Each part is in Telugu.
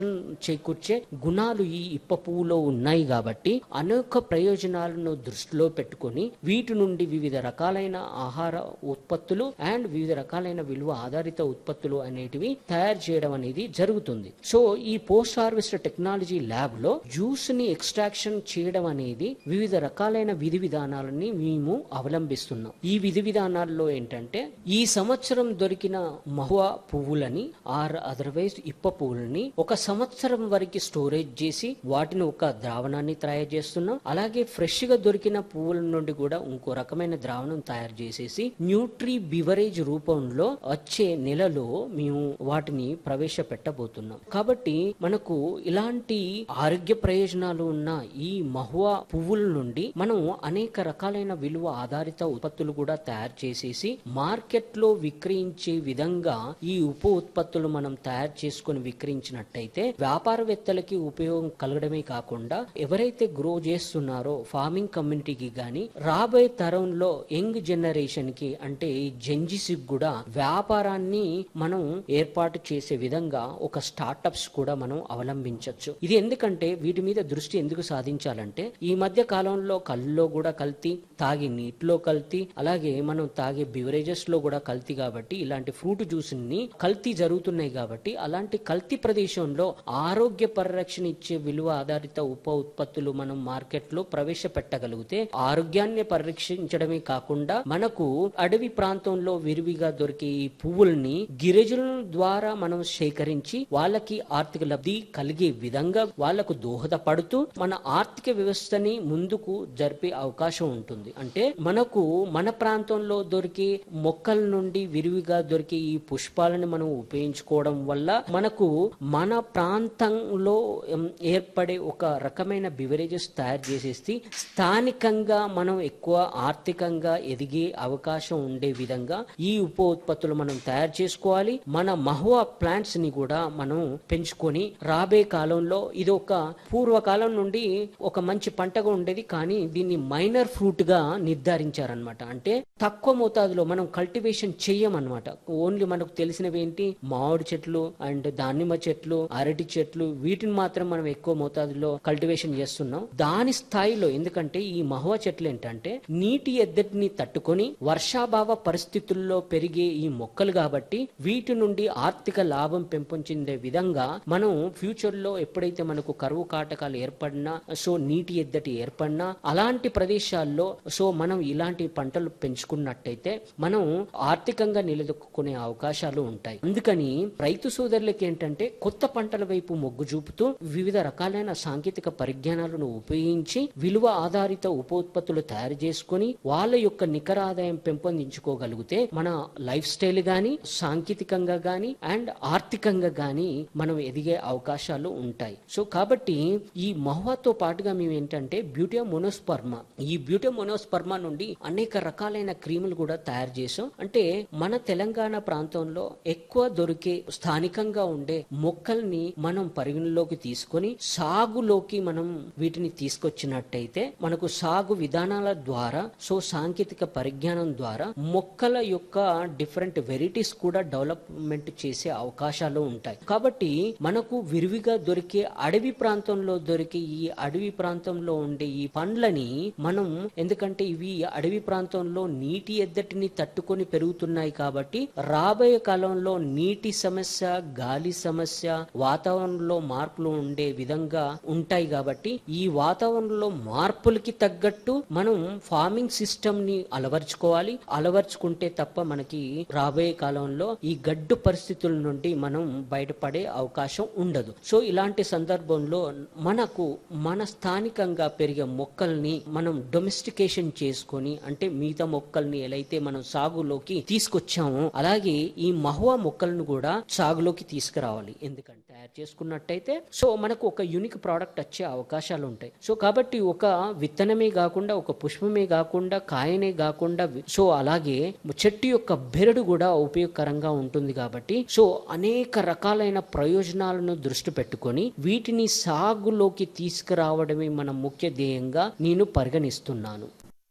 చేకూర్చే గుణాలు ఈ ఇప్ప పువ్వులో ఉన్నాయి కాబట్టి అనేక ప్రయోజనాలను దృష్టిలో పెట్టుకొని వీటి నుండి వివిధ రకాలైన ఆహార ఉత్పత్తులు అండ్ వివిధ రకాలైన విలువ ఆధారిత ఉత్పత్తులు అనేటివి తయారు చేయడం అనేది జరుగుతుంది సో ఈ పోస్ట్ హార్వెస్ట్ టెక్నాలజీ ల్యాబ్ లో జ్యూస్ ని ఎక్స్ట్రాక్షన్ చేయడం అనేది వివిధ రకాలైన విధి విధానాలని మేము అవలంబిస్తున్నాం ఈ విధి విధానాల్లో ఏంటంటే ఈ సంవత్సరం దొరికిన మహువా పువ్వులని ఆర్ అదర్వైజ్ ఇప్ప పువ్వులని ఒక సంవత్సరం వరకు స్టోరేజ్ చేసి వాటిని ఒక ద్రావణాన్ని తయారు చేస్తున్నాం అలాగే ఫ్రెష్ గా దొరికిన పువ్వుల నుండి కూడా ఇంకో రకమైన ద్రావణం తయారు చేసేసి న్యూట్రీ బివరేజ్ రూపంలో వచ్చే నెలలో మేము వాటిని ప్రవేశపెట్టబోతున్నాం కాబట్టి మనకు ఇలాంటి ఆరోగ్య ప్రయోజనాలు ఉన్న ఈ మహువా పువ్వుల నుండి మనం అనేక రకాలైన విలువ ఆధారిత ఉత్పత్తులు కూడా తయారు చేసేసి మార్కెట్ లో విక్రయించే విధంగా ఈ ఉప ఉత్పత్తులు మనం తయారు చేసుకొని విక్రయించినట్టయితే వ్యాపారవేత్తలకి ఉపయోగం కలగడమే కాకుండా ఎవరైతే గ్రో చేస్తున్నారో ఫార్మింగ్ కమ్యూనిటీకి గాని రాబోయే తరంలో యంగ్ జనరేషన్ కి అంటే జెంజిసిక్ కూడా వ్యాపారాన్ని మనం ఏర్పాటు చేసే విధంగా ఒక స్టార్టప్స్ కూడా మనం అవలంబించవచ్చు ఇది ఎందుకంటే వీటి మీద దృష్టి ఎందుకు సాధించాలంటే ఈ మధ్య కాలంలో కళ్ళలో కూడా కల్తీ తాగే నీటిలో కల్తీ అలాగే మనం తాగే బివరేజెస్ లో కూడా కల్తీ కాబట్టి ఇలాంటి ఫ్రూట్ జ్యూస్ ని కల్తీ జరుగుతున్నాయి కాబట్టి అలాంటి కల్తీ ప్రదేశంలో ఆరోగ్య పరిరక్షణ ఇచ్చే విలువ ఆధారిత ఉప ఉత్పత్తులు మనం మార్కెట్ లో ప్రవేశపెట్టగలిగితే ఆరోగ్యాన్ని పరిరక్షించడమే కాకుండా మనకు అడవి ప్రాంతంలో విరివిగా దొరికే ఈ పువ్వుల్ని గిరిజనుల ద్వారా మనం సేకరించి వాళ్ళకి ఆర్థిక లబ్ధి కలిగే విధంగా వాళ్లకు దోహదపడుతూ మన ఆర్థిక వ్యవస్థని ముందుకు జరిపే అవకాశం ఉంటుంది అంటే మనకు మన ప్రాంతంలో దొరికే మొక్కల నుండి విరివిగా దొరికే ఈ పుష్పాలను మనం ఉపయోగించుకోవడం వల్ల మనకు మన ప్రాంతంలో ఎం, ఏర్పడే ఒక రకమైన బివరేజెస్ తయారు చేసేసి స్థానికంగా మనం ఎక్కువ ఆర్థికంగా ఎదిగే అవకాశం ఉండే విధంగా ఈ ఉప ఉత్పత్తులు మనం తయారు చేసుకోవాలి మన మహువా ప్లాంట్స్ ని కూడా మనం పెంచుకొని రాబోయే కాలంలో ఇది ఒక పూర్వకాలం నుండి ఒక మంచి పంటగా ఉండేది కానీ దీన్ని మైనర్ ఫ్రూట్ గా నిర్ధారించారనమాట అంటే తక్కువ మోతాదులో మనం కల్టివేషన్ చెయ్యమన్నమాట ఓన్లీ మనకు తెలిసినవి ఏంటి మామిడి చెట్లు అండ్ దానిమ్మ చెట్లు అరటి చెట్లు వీటిని మాత్రం మనం ఎక్కువ మోతాదులో కల్టివేషన్ చేస్తున్నాం దాని స్థాయిలో ఎందుకంటే ఈ మహువా చెట్లు ఏంటంటే నీటి ఎద్దటిని తట్టుకొని వర్షాభావ పరిస్థితుల్లో పెరిగే ఈ మొక్కలు కాబట్టి వీటి నుండి ఆర్థిక లాభం పెంపొందే విధంగా మనం ఫ్యూచర్ లో ఎప్పుడైతే మనకు కరువు కాటకాలు ఏర్పడినా సో నీటి ఎద్దటి ఏర్పడినా అలాంటి ప్రదేశాల్లో సో మనం ఇలాంటి పంటలు పెంచుకున్నట్టయితే మనం ఆర్థికంగా నిలదొక్కునే అవకాశాలు ఉంటాయి అందుకని రైతు సోదరులకి ఏంటంటే కొత్త పంటల వైపు మొగ్గు చూపుతూ వివిధ రకాలైన సాంకేతిక పరిజ్ఞానాలను ఉపయోగించి విలువ ఆధారిత ఉపోత్పత్తులు తయారు చేసుకొని వాళ్ళ యొక్క నికర ఆదాయం పెంపొందించుకోగలిగితే మన లైఫ్ స్టైల్ గాని సాంకేతికంగా గాని అండ్ ఆర్థికంగా గాని మనం ఎదిగే అవకాశాలు ఉంటాయి సో కాబట్టి ఈ మహువాతో పాటుగా మేము ఏంటంటే బ్యూటియా మొనోస్పర్మ ఈ బ్యూటియా మొనోస్పర్మ నుండి అనేక రకాలైన క్రీములు కూడా తయారు చేసాం అంటే మన తెలంగాణ ప్రాంతంలో ఎక్కువ దొరికే స్థానికంగా ఉండే మొక్కల్ని మనం పరిగణలోకి తీసుకొని సాగులోకి మనం వీటిని తీసుకొచ్చినట్టయితే మనకు సాగు విధానాల ద్వారా సో సాంకేతిక పరిజ్ఞానం ద్వారా మొక్కల యొక్క డిఫరెంట్ వెరైటీస్ కూడా డెవలప్మెంట్ చేసే అవకాశాలు ఉంటాయి కాబట్టి మనకు విరివిగా దొరికే అడవి ప్రాంతంలో దొరికే ఈ అడవి ప్రాంతంలో ఉండే ఈ పండ్లని మనం ఎందుకంటే ఇవి అడవి ప్రాంతంలో నీటి ఎద్దటిని తట్టుకొని పెరుగుతున్నాయి కాబట్టి రాబోయే కాలంలో నీటి సమస్య గాలి సమస్య వాతావరణంలో మార్పులు ఉండే విధంగా ఉంటాయి కాబట్టి ఈ వాతావరణంలో మార్పులకి తగ్గట్టు మనం ఫార్మింగ్ సిస్టమ్ ని అలవర్చుకోవాలి అలవర్చుకుంటే తప్ప మనకి రాబోయే కాలంలో ఈ గడ్డు పరిస్థితుల నుండి మనం బయటపడే అవకాశం ఉండదు సో ఇలాంటి సందర్భంలో మనకు మన స్థానికంగా పెరిగే మొక్కల్ని మనం డొమెస్టికేషన్ చేసుకొని అంటే మిగతా మొక్కల్ని ఎలా అయితే మనం సాగులోకి తీసుకొచ్చామో అలాగే ఈ మహువా మొక్కలను కూడా సాగులోకి తీసుకురావాలి ఎందుకంటే తయారు చేసుకున్నట్టయితే సో మనకు ఒక యూనిక్ ప్రోడక్ట్ వచ్చే అవకాశాలు ఉంటాయి సో కాబట్టి ఒక విత్తనమే కాకుండా ఒక పుష్పమే కాకుండా కాయనే కాకుండా వి- సో అలాగే చెట్టు యొక్క బెరడు కూడా ఉపయోగకరంగా ఉంటుంది కాబట్టి సో అనేక రకాలైన ప్రయోజనాలను దృష్టి పెట్టుకొని వీటిని సాగులోకి తీసుకురావడమే మన ముఖ్య ధ్యేయంగా నేను పరిగణిస్తున్నాను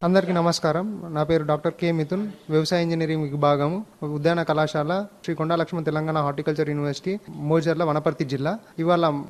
అందరికీ నమస్కారం నా పేరు డాక్టర్ కె మిథున్ వ్యవసాయ ఇంజనీరింగ్ విభాగం ఉద్యాన కళాశాల శ్రీ కొండా లక్ష్మణ్ తెలంగాణ హార్టికల్చర్ యూనివర్సిటీ మోజర్ల వనపర్తి జిల్లా ఇవాళ